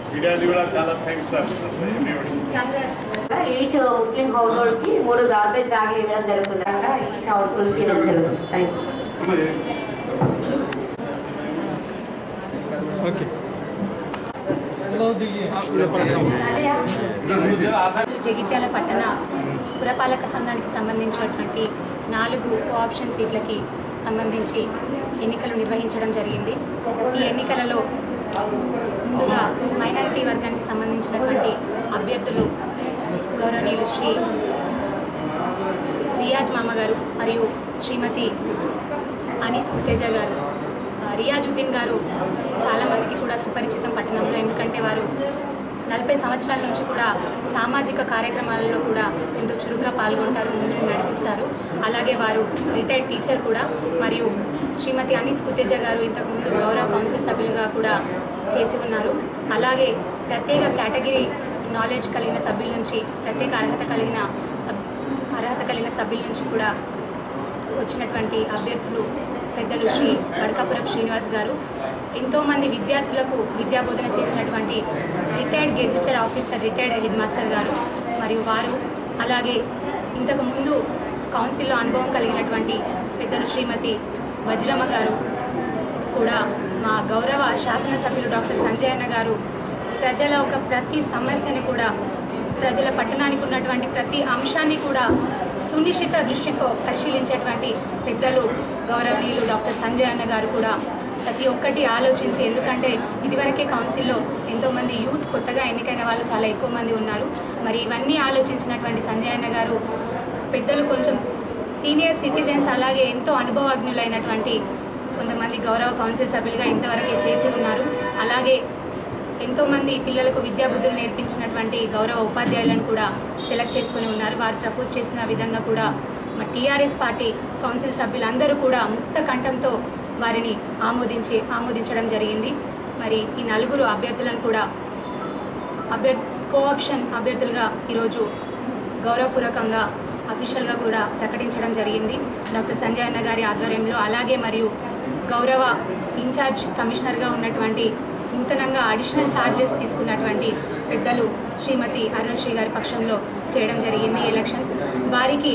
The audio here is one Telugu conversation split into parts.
మీడియాది కూడా చాలా thanks sir everybody each Muslim household కి మూడు గార్బేజ్ బ్యాగ్లు ఇవ్వడం జరుగుతుంది అక్కడ ఈచ్ హౌస్ హోల్డ్ కి ఇవ్వడం జరుగుతుంది థ్యాంక్ యూ ఓకే జగిత్యాల పట్టణ పురపాలక సంఘానికి సంబంధించినటువంటి నాలుగు కోఆప్షన్ సీట్లకి సంబంధించి ఎన్నికలు నిర్వహించడం జరిగింది ఈ ఎన్నికలలో ముందుగా మైనారిటీ వర్గానికి సంబంధించినటువంటి అభ్యర్థులు గౌరవనీయులు శ్రీ రియాజ్ మామ గారు మరియు శ్రీమతి అనీస్ కుతేజా గారు ఆ, రియాజుద్దీన్ గారు చాలామందికి కూడా సుపరిచితం పట్టణంలో ఎందుకంటే వారు నలభై సంవత్సరాల నుంచి కూడా సామాజిక కార్యక్రమాలలో కూడా ఎంతో చురుగ్గా పాల్గొంటారు ముందు నడిపిస్తారు అలాగే వారు రిటైర్డ్ టీచర్ కూడా మరియు శ్రీమతి అనీస్ కుతేజా గారు ఇంతకుముందు గౌరవ కౌన్సిల్ సభ్యులుగా కూడా చేసి ఉన్నారు అలాగే ప్రత్యేక కేటగిరీ నాలెడ్జ్ కలిగిన సభ్యుల నుంచి ప్రత్యేక అర్హత కలిగిన సబ్ అర్హత కలిగిన సభ్యుల నుంచి కూడా వచ్చినటువంటి అభ్యర్థులు పెద్దలు శ్రీ వడకాపురం శ్రీనివాస్ గారు ఎంతోమంది విద్యార్థులకు విద్యాబోధన చేసినటువంటి retired gazetted officer retired head master గారు మరియు వారు అలాగే ఇంతకు ముందు కౌన్సిల్లో అనుభవం కలిగినటువంటి పెద్దలు శ్రీమతి వజ్రమ్మ గారు కూడా మా గౌరవ శాసనసభ్యులు డాక్టర్ సంజయ్ అన్న గారు ప్రజల ఒక ప్రతి సమస్యని కూడా ప్రజల పట్టణానికి ఉన్నటువంటి ప్రతి అంశాన్ని కూడా సునిశ్చిత దృష్టితో పరిశీలించేటువంటి పెద్దలు గౌరవనీయులు డాక్టర్ సంజయ్ అన్న గారు కూడా ప్రతి ఒక్కటి ఆలోచించి ఎందుకంటే ఇదివరకే కౌన్సిల్లో ఎంతోమంది యూత్ కొత్తగా ఎన్నికైన వాళ్ళు చాలా ఎక్కువ మంది ఉన్నారు మరి ఇవన్నీ ఆలోచించినటువంటి సంజయ్ అన్న గారు పెద్దలు కొంచెం సీనియర్ సిటిజన్స్ అలాగే ఎంతో అనుభవజ్ఞులైనటువంటి కొంతమంది గౌరవ కౌన్సిల్ సభ్యులుగా ఇంతవరకే చేసి ఉన్నారు అలాగే ఎంతోమంది పిల్లలకు విద్యాబుద్ధులు నేర్పించినటువంటి గౌరవ ఉపాధ్యాయులను కూడా సెలెక్ట్ చేసుకుని ఉన్నారు వారు ప్రపోజ్ చేసిన విధంగా కూడా మా టీఆర్ఎస్ పార్టీ కౌన్సిల్ సభ్యులందరూ కూడా ముక్త కంఠంతో వారిని ఆమోదించి ఆమోదించడం జరిగింది మరి ఈ నలుగురు అభ్యర్థులను కూడా అభ్యర్థి కోఆప్షన్ అభ్యర్థులుగా ఈరోజు గౌరవపూర్వకంగా అఫీషియల్గా కూడా ప్రకటించడం జరిగింది డాక్టర్ సంజయ్ అన్న గారి ఆధ్వర్యంలో అలాగే మరియు గౌరవ ఇన్ఛార్జ్ కమిషనర్గా ఉన్నటువంటి నూతనంగా అడిషనల్ ఛార్జెస్ తీసుకున్నటువంటి పెద్దలు శ్రీమతి అరుణశ్రీ గారి పక్షంలో చేయడం జరిగింది ఎలక్షన్స్ వారికి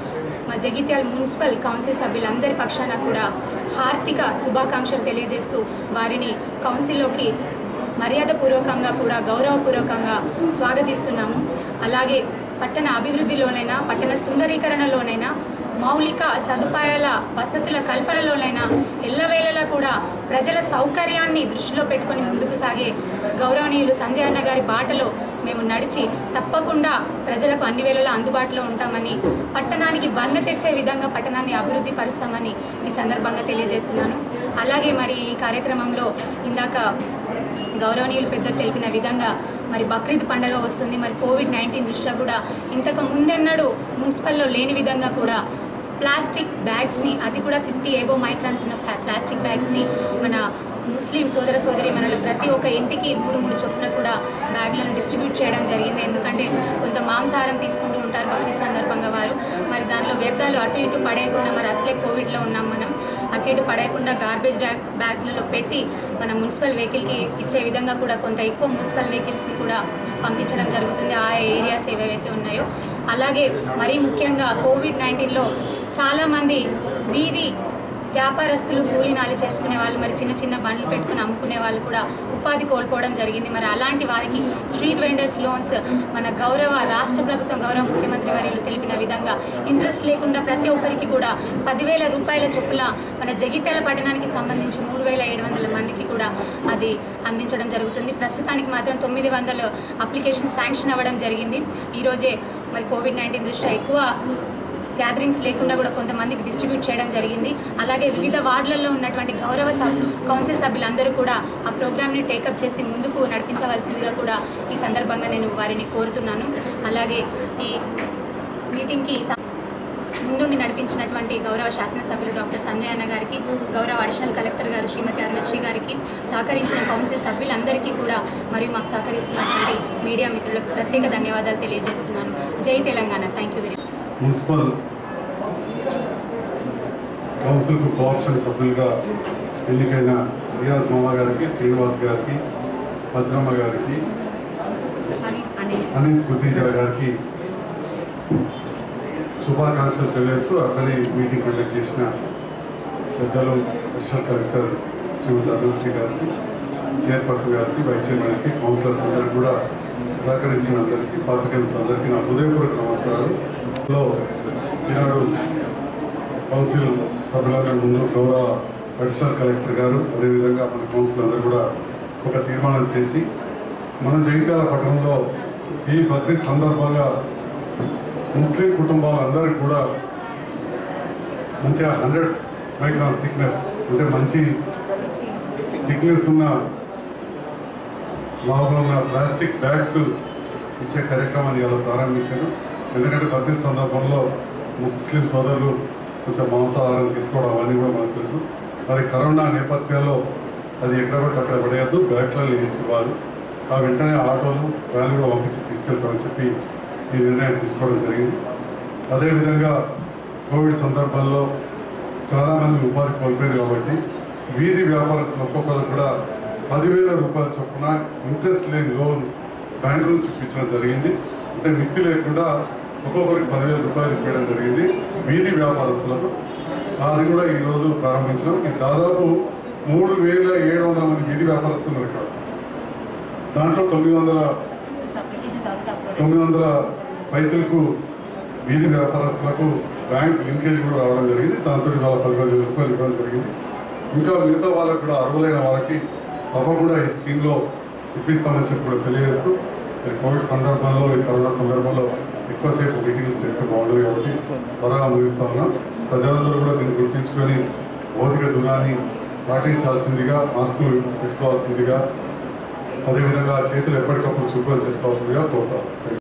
మా జగిత్యాల మున్సిపల్ కౌన్సిల్ సభ్యులందరి పక్షాన కూడా హార్దిక శుభాకాంక్షలు తెలియజేస్తూ వారిని కౌన్సిల్లోకి మర్యాదపూర్వకంగా కూడా గౌరవపూర్వకంగా స్వాగతిస్తున్నాము అలాగే పట్టణ అభివృద్ధిలోనైనా పట్టణ సుందరీకరణలోనైనా మౌలిక సదుపాయాల వసతుల కల్పనలోనైనా ఎల్లవేళలా కూడా ప్రజల సౌకర్యాన్ని దృష్టిలో పెట్టుకొని ముందుకు సాగే గౌరవనీయులు సంజయ్ అన్న గారి బాటలో మేము నడిచి తప్పకుండా ప్రజలకు అన్ని వేళలా అందుబాటులో ఉంటామని పట్టణానికి వన్న తెచ్చే విధంగా పట్టణాన్ని అభివృద్ధి పరుస్తామని ఈ సందర్భంగా తెలియజేస్తున్నాను అలాగే మరి ఈ కార్యక్రమంలో ఇందాక గౌరవనీయులు పెద్ద తెలిపిన విధంగా మరి బక్రీద్ పండగ వస్తుంది మరి కోవిడ్ నైన్టీన్ దృష్ట్యా కూడా ఇంతకు ముందెన్నడూ మున్సిపల్లో లేని విధంగా కూడా ప్లాస్టిక్ బ్యాగ్స్ని అది కూడా ఫిఫ్టీ ఏబో మైక్రాన్స్ ఉన్న ప్లా- ప్లాస్టిక్ బ్యాగ్స్ని మన ముస్లిం సోదర సోదరి మనలు ప్రతి ఒక్క ఇంటికి మూడు మూడు చొప్పున కూడా బ్యాగ్లను డిస్ట్రిబ్యూట్ చేయడం జరిగింది ఎందుకంటే కొంత మాంసాహారం తీసుకుంటూ ఉంటారు బక్రీద్ సందర్భంగా వారు మరి దానిలో వ్యర్థాలు అటు ఇటు పడేయకుండా మరి అసలే కోవిడ్లో ఉన్నాం మనం అటు ఇటు పడేయకుండా గార్బేజ్ బ్యాగ్ బ్యాగ్స్లలో పెట్టి మన మున్సిపల్ వెహికల్కి ఇచ్చే విధంగా కూడా కొంత ఎక్కువ మున్సిపల్ వెహికల్స్ని కూడా పంపించడం జరుగుతుంది ఆ ఏరియాస్ ఏవైతే ఉన్నాయో అలాగే మరీ ముఖ్యంగా కోవిడ్ నైన్టీన్లో చాలామంది వీధి వ్యాపారస్తులు కూలీనాలు చేసుకునే వాళ్ళు మరి చిన్న చిన్న బండ్లు పెట్టుకుని అమ్ముకునే వాళ్ళు కూడా ఉపాధి కోల్పోవడం జరిగింది మరి అలాంటి వారికి స్ట్రీట్ వెండర్స్ లోన్స్ మన గౌరవ రాష్ట్ర ప్రభుత్వం గౌరవ ముఖ్యమంత్రి వర్యులు తెలిపిన విధంగా ఇంట్రెస్ట్ లేకుండా ప్రతి ఒక్కరికి కూడా పదివేల రూపాయల చొప్పున మన జగిత్యాల పట్టణానికి సంబంధించి మూడు వేల ఏడు వందల మందికి కూడా అది అందించడం జరుగుతుంది ప్రస్తుతానికి మాత్రం తొమ్మిది వందల అప్లికేషన్ శాంక్షన్ అవ్వడం జరిగింది ఈరోజే మరి కోవిడ్ నైన్టీన్ దృష్ట్యా ఎక్కువ గ్యాదరింగ్స్ లేకుండా కూడా కొంతమందికి డిస్ట్రిబ్యూట్ చేయడం జరిగింది అలాగే వివిధ వార్డులలో ఉన్నటువంటి గౌరవ సబ్ కౌన్సిల్ సభ్యులందరూ కూడా ఆ ప్రోగ్రామ్ని టేకప్ చేసి ముందుకు నడిపించవలసిందిగా కూడా ఈ సందర్భంగా నేను వారిని కోరుతున్నాను అలాగే ఈ మీటింగ్కి సం- ముందుండి నడిపించినటువంటి గౌరవ శాసనసభ్యులు డాక్టర్ సంజయ్ అన్న గారికి గౌరవ అడిషనల్ కలెక్టర్ గారు శ్రీమతి అరుణశ్రీ గారికి సహకరించిన కౌన్సిల్ సభ్యులందరికీ కూడా మరియు మాకు సహకరిస్తున్నటువంటి మీడియా మిత్రులకు ప్రత్యేక ధన్యవాదాలు తెలియజేస్తున్నాను జై Telangana thank you very much municipal కౌన్సిల్కు కోఆప్షన్ సభ్యులుగా ఎన్నికైన రియాజ్ మామ గారికి శ్రీనివాస్ గారికి వజ్రమ్మ గారికి అనీస్ అనీస్ అనీస్ కుతీజా గారికి శుభాకాంక్షలు తెలియజేస్తూ అక్కడే మీటింగ్ కండక్ట్ చేసిన పెద్దలు అడిషనల్ కలెక్టర్ శ్రీమతి అరుణశ్రీ గారికి చైర్పర్సన్ గారికి వైస్ చైర్మన్కి కౌన్సిలర్స్ అందరికీ కూడా సహకరించిన అందరికీ పాత్రికేయులందరికీ నా హృదయపూర్వక నమస్కారాలు లో ఈనాడు కౌన్సిల్ సభ్యులందరి ముందు గౌరవ అడిషనల్ కలెక్టర్ గారు అదేవిధంగా మన కౌన్సిల్ అందరూ కూడా ఒక తీర్మానం చేసి మన జగిత్యాల పట్టణంలో ఈ బక్రీద్ సందర్భంగా ముస్లిం కుటుంబాలందరికీ కూడా మంచిగా హండ్రెడ్ మైక్రాన్స్ థిక్నెస్ అంటే మంచి థిక్నెస్ ఉన్న లోపల ఉన్న ప్లాస్టిక్ బ్యాగ్స్ ఇచ్చే కార్యక్రమాన్ని ఇలా ప్రారంభించారు ఎందుకంటే బక్రీద్ సందర్భంలో ముస్లిం సోదరులు కొంచెం మాంసాహారం తీసుకోవడం అవన్నీ కూడా మనకు తెలుసు మరి కరోనా నేపథ్యాల్లో అది ఎక్కడ పడితే అక్కడ పడేయద్దు బ్యాగ్స్లలో వేసి ఇవ్వాలి ఆ వెంటనే ఆటోలు వ్యాన్లు కూడా పంపించి తీసుకెళ్తామని చెప్పి ఈ నిర్ణయం తీసుకోవడం జరిగింది అదేవిధంగా కోవిడ్ సందర్భంలో చాలామంది ఉపాధి కోల్పోయారు కాబట్టి వీధి వ్యాపారస్తులు ఒక్కొక్కరు కూడా పదివేల రూపాయల చొప్పున ఇంట్రెస్ట్ లేని లోన్ బ్యాంకు నుంచి ఇప్పించడం జరిగింది అంటే మిత్తి లేకుండా ఒక్కొక్కరికి పదివేల రూపాయలు ఇప్పించడం జరిగింది వీధి వ్యాపారస్తులకు అది కూడా ఈరోజు ప్రారంభించడం ఇది దాదాపు మూడు వేల ఏడు వందల మంది వీధి వ్యాపారస్తులు ఉన్నారు ఇక్కడ దాంట్లో తొమ్మిది వందల తొమ్మిది వందల పైసలకు వీధి వ్యాపారస్తులకు బ్యాంక్ లింకేజ్ కూడా రావడం జరిగింది దాంతో వాళ్ళ పదివేల రూపాయలు ఇవ్వడం జరిగింది ఇంకా మిగతా వాళ్ళకు కూడా అర్హులైన వాళ్ళకి తప్పకుండా ఈ స్కీమ్లో ఇప్పిస్తామని చెప్పి కూడా తెలియజేస్తూ ఈ కోవిడ్ సందర్భంలో ఈ కరోనా సందర్భంలో ఎక్కువసేపు మీటింగ్లు చేస్తే బాగుంటుంది కాబట్టి త్వరగా ముగిస్తా ఉన్నాం ప్రజలందరూ కూడా దీన్ని గుర్తించుకొని భౌతిక దూరాన్ని పాటించాల్సిందిగా మాస్కులు పెట్టుకోవాల్సిందిగా అదేవిధంగా చేతులు ఎప్పటికప్పుడు శుభ్రం చేసుకోవాల్సిందిగా కోరుతాం